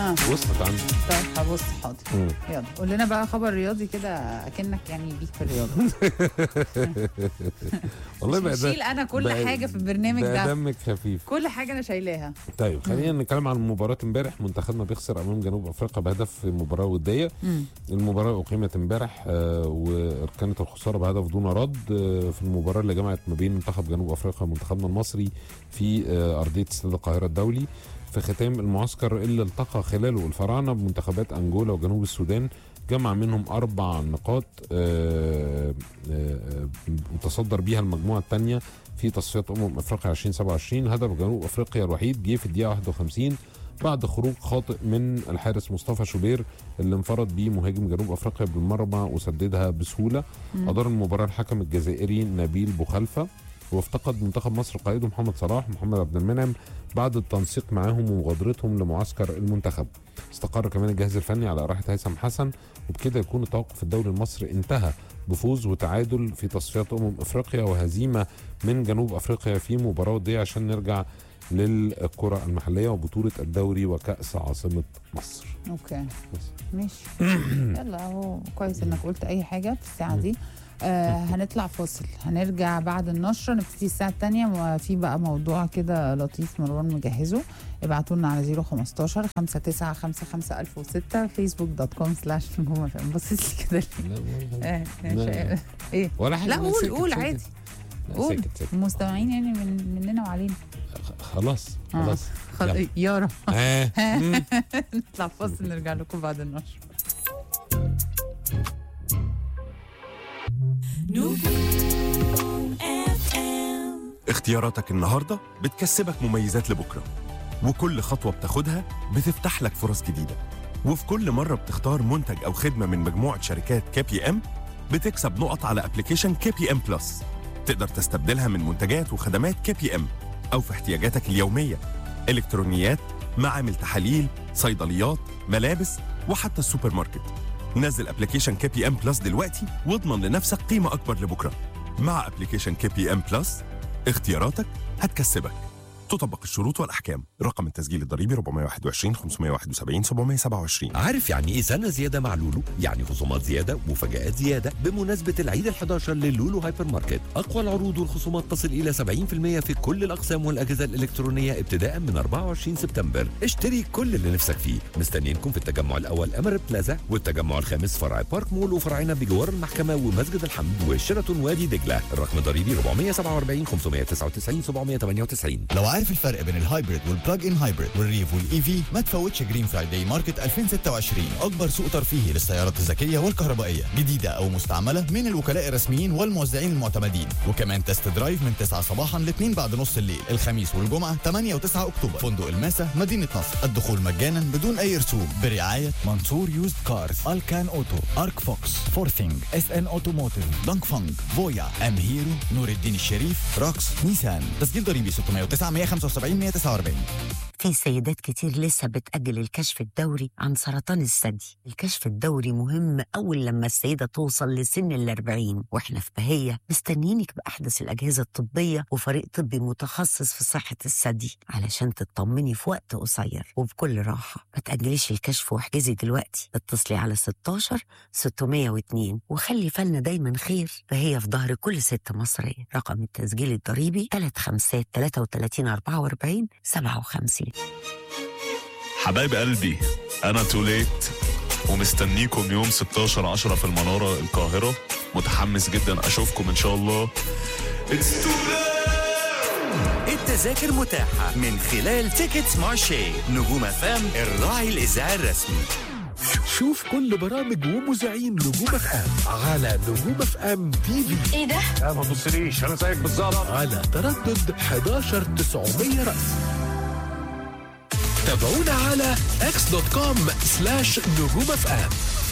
اه وصلت عندي طيب هبص حاضر مم. يلا قول لنا بقى خبر رياضي كده اكنك يعني ليك في الرياضه والله بقى ده شيل انا كل بقى- حاجه في البرنامج بقى ده دمك خفيف كل حاجه انا شايلاها طيب خلينا نتكلم عن مباراة امبارح منتخبنا بيخسر امام جنوب افريقيا بهدف في مباراة ودية مم. المباراة اقيمت امبارح آه، وكانت الخسارة بهدف دون رد آه، في المباراة اللي جمعت ما بين منتخب جنوب افريقيا ومنتخبنا المصري في آه، ارضية استاد القاهرة الدولي في ختام المعسكر اللي التقى خلاله الفراعنة بمنتخبات انجولا وجنوب السودان جمع منهم اربع نقاط آه، آه، متصدر بيها المجموعة الثانية في تصفيات امم افريقيا 2027 هدف جنوب افريقيا الوحيد جه في الدقيقه 51 بعد خروج خاطئ من الحارس مصطفى شوبير اللي انفرد بيه مهاجم جنوب افريقيا بالمرمى وسددها بسهوله ادار المباراه الحكم الجزائري نبيل بوخلفه وافتقد منتخب مصر قائده محمد صلاح ومحمد عبد المنعم بعد التنسيق معاهم ومغادرتهم لمعسكر المنتخب استقر كمان الجهاز الفني على راحه هيثم حسن وبكده يكون التوقف الدولي المصري انتهى بفوز وتعادل في تصفيات امم افريقيا وهزيمه من جنوب افريقيا في مباراه وديه عشان نرجع للكره المحليه وبطوله الدوري وكاس عاصمه مصر اوكي بس. ماشي يلا اهو كويس انك قلت اي حاجه في الساعه دي آه هنطلع فاصل هنرجع بعد النشره نبتدي الساعه الثانيه وفي بقى موضوع كده لطيف مروان مجهزه ابعتوا لنا على 015 59 1006 فيسبوك دوت كوم سلاش نجوم اف ام بصيت لي كده ليه؟ آه، لا. شا- ايه ولا حاجه لا لا، قول ساكت، قول ساكت. عادي لا، قول ساكت ساكت المستمعين يعني من مننا وعلينا خلاص آه. خلاص خل... يلا. يارا آه. مم. نطلع فاصل نرجع لكم بعد النشر اختياراتك النهاردة بتكسبك مميزات لبكرة وكل خطوة بتاخدها بتفتح لك فرص جديدة وفي كل مرة بتختار منتج أو خدمة من مجموعة شركات كي بي ام بتكسب نقط على ابلكيشن كي بي ام بلس تقدر تستبدلها من منتجات وخدمات كي بي ام أو في احتياجاتك اليومية إلكترونيات معامل تحاليل صيدليات ملابس وحتى السوبر ماركت نزل ابلكيشن كي بي ام بلس دلوقتي واضمن لنفسك قيمة أكبر لبكرة مع ابلكيشن كي بي ام بلس اختياراتك هتكسبك تطبق الشروط والأحكام رقم التسجيل الضريبي 421 571 727 عارف يعني ايه سنه زياده مع لولو؟ يعني خصومات زياده ومفاجآت زياده بمناسبه العيد ال11 للولو هايبر ماركت، اقوى العروض والخصومات تصل الى 70% في كل الاقسام والاجهزه الالكترونيه ابتداء من 24 سبتمبر، اشتري كل اللي نفسك فيه، مستنيينكم في التجمع الاول امر بلازا والتجمع الخامس فرع بارك مول وفرعنا بجوار المحكمه ومسجد الحمد وشيراتون وادي دجله، الرقم الضريبي 447 599 798 لو عارف الفرق بين الهايبريد والبلاج ان هايبريد والريف والاي في ما تفوتش جرين فرايداي ماركت 2026 اكبر سوق ترفيهي للسيارات الذكيه والكهربائيه جديده او مستعمله من الوكلاء الرسميين والموزعين المعتمدين وكمان تست درايف من 9 صباحا ل 2 بعد نص الليل الخميس والجمعه 8 و9 اكتوبر فندق الماسا مدينه نصر الدخول مجانا بدون اي رسوم برعايه منصور يوزد كارز الكان اوتو ارك فوكس فورثينج اس ان اوتوموتيف دانك فانج فويا ام هيرو نور الدين الشريف روكس نيسان تسجيل ضريبي 609 175 149 في سيدات كتير لسه بتأجل الكشف الدوري عن سرطان الثدي الكشف الدوري مهم أول لما السيدة توصل لسن الأربعين وإحنا في بهية مستنيينك بأحدث الأجهزة الطبية وفريق طبي متخصص في صحة الثدي علشان تطمني في وقت قصير وبكل راحة ما تأجليش الكشف واحجزي دلوقتي اتصلي على 16 602 وخلي فالنا دايما خير فهي في ظهر كل ست مصرية رقم التسجيل الضريبي 35 33 44 57 حبايب قلبي انا توليت ومستنيكم يوم 16 10 في المنارة القاهرة متحمس جدا اشوفكم ان شاء الله It's التذاكر متاحة من خلال تيكتس مارشي نجوم فام الراعي الإذاعي الرسمي شوف كل برامج ومذيعين نجوم اف ام على نجوم اف ام تي في ايه ده؟ لا ما تبصليش انا زيك بالظبط على تردد 11900 رأس تابعونا على x.com سلاش نجوم اف ام